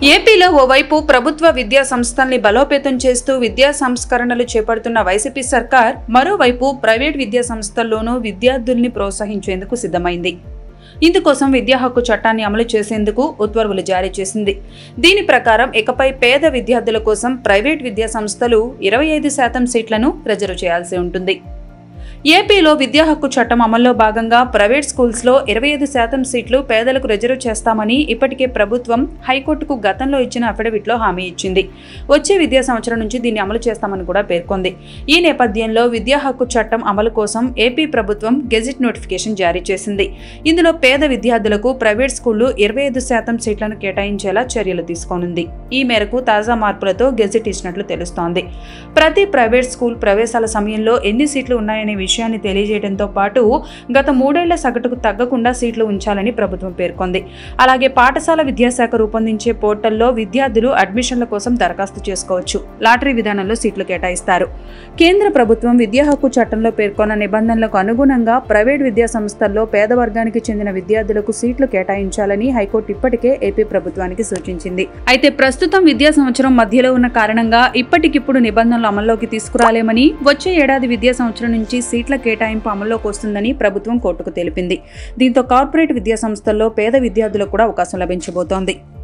ఏపీలో ఓవైపు ప్రభుత్వ విద్యా సంస్థల్ని బలోపేతం చేస్తూ విద్యా సంస్కరణలు చేపడుతున్న వైసీపీ సర్కార్ మరోవైపు ప్రైవేట్ విద్యా సంస్థల్లోనూ విద్యార్థుల్ని ప్రోత్సహించేందుకు సిద్ధమైంది ఇందుకోసం విద్యా హక్కు చట్టాన్ని అమలు చేసేందుకు ఉత్తర్వులు జారీ చేసింది దీని ప్రకారం ఇకపై పేద విద్యార్థుల కోసం ప్రైవేట్ విద్యా సంస్థలు ఇరవై ఐదు శాతం సీట్లను రిజర్వ్ చేయాల్సి ఉంటుంది ఏపీలో విద్యా హక్కు చట్టం అమల్లో భాగంగా ప్రైవేట్ స్కూల్స్లో ఇరవై ఐదు శాతం సీట్లు పేదలకు రిజర్వ్ చేస్తామని ఇప్పటికే ప్రభుత్వం హైకోర్టుకు గతంలో ఇచ్చిన అఫిడవిట్లో హామీ ఇచ్చింది వచ్చే విద్యా సంవత్సరం నుంచి దీన్ని అమలు చేస్తామని కూడా పేర్కొంది ఈ నేపథ్యంలో విద్యా హక్కు చట్టం అమలు కోసం ఏపీ ప్రభుత్వం గెజిట్ నోటిఫికేషన్ జారీ చేసింది ఇందులో పేద విద్యార్థులకు ప్రైవేట్ స్కూళ్లు ఇరవై ఐదు శాతం సీట్లను కేటాయించేలా చర్యలు తీసుకోనుంది ఈ మేరకు తాజా మార్పులతో గెజిట్ ఇచ్చినట్లు తెలుస్తోంది ప్రతి ప్రైవేట్ స్కూల్ ప్రవేశాల సమయంలో ఎన్ని సీట్లు ఉన్నాయనే విషయాన్ని తెలియజేయడంతో పాటు గత మూడేళ్ల సగటుకు తగ్గకుండా సీట్లు ఉంచాలని ప్రభుత్వం పేర్కొంది అలాగే పాఠశాల విద్యాశాఖ రూపొందించే పోర్టల్లో విద్యార్థులు అడ్మిషన్ల కోసం దరఖాస్తు చేసుకోవచ్చు లాటరీ విధానంలో సీట్లు కేటాయిస్తారు కేంద్ర ప్రభుత్వం విద్యా హక్కు చట్టంలో పేర్కొన్న నిబంధనలకు అనుగుణంగా ప్రైవేట్ విద్యా సంస్థల్లో పేద వర్గానికి చెందిన విద్యార్థులకు సీట్లు కేటాయించాలని హైకోర్టు ఇప్పటికే ఏపీ ప్రభుత్వానికి సూచించింది అయితే ప్రస్తుతం విద్యా సంవత్సరం మధ్యలో ఉన్న కారణంగా ఇప్పటికిప్పుడు నిబంధనలు అమల్లోకి తీసుకురాలేమని వచ్చే ఏడాది విద్యా సంవత్సరం నుంచి సీట్ల కేటాయింపు అమల్లోకి వస్తుందని ప్రభుత్వం కోర్టుకు తెలిపింది దీంతో కార్పొరేట్ విద్యా సంస్థల్లో పేద విద్యార్థులకు కూడా అవకాశం లభించబోతోంది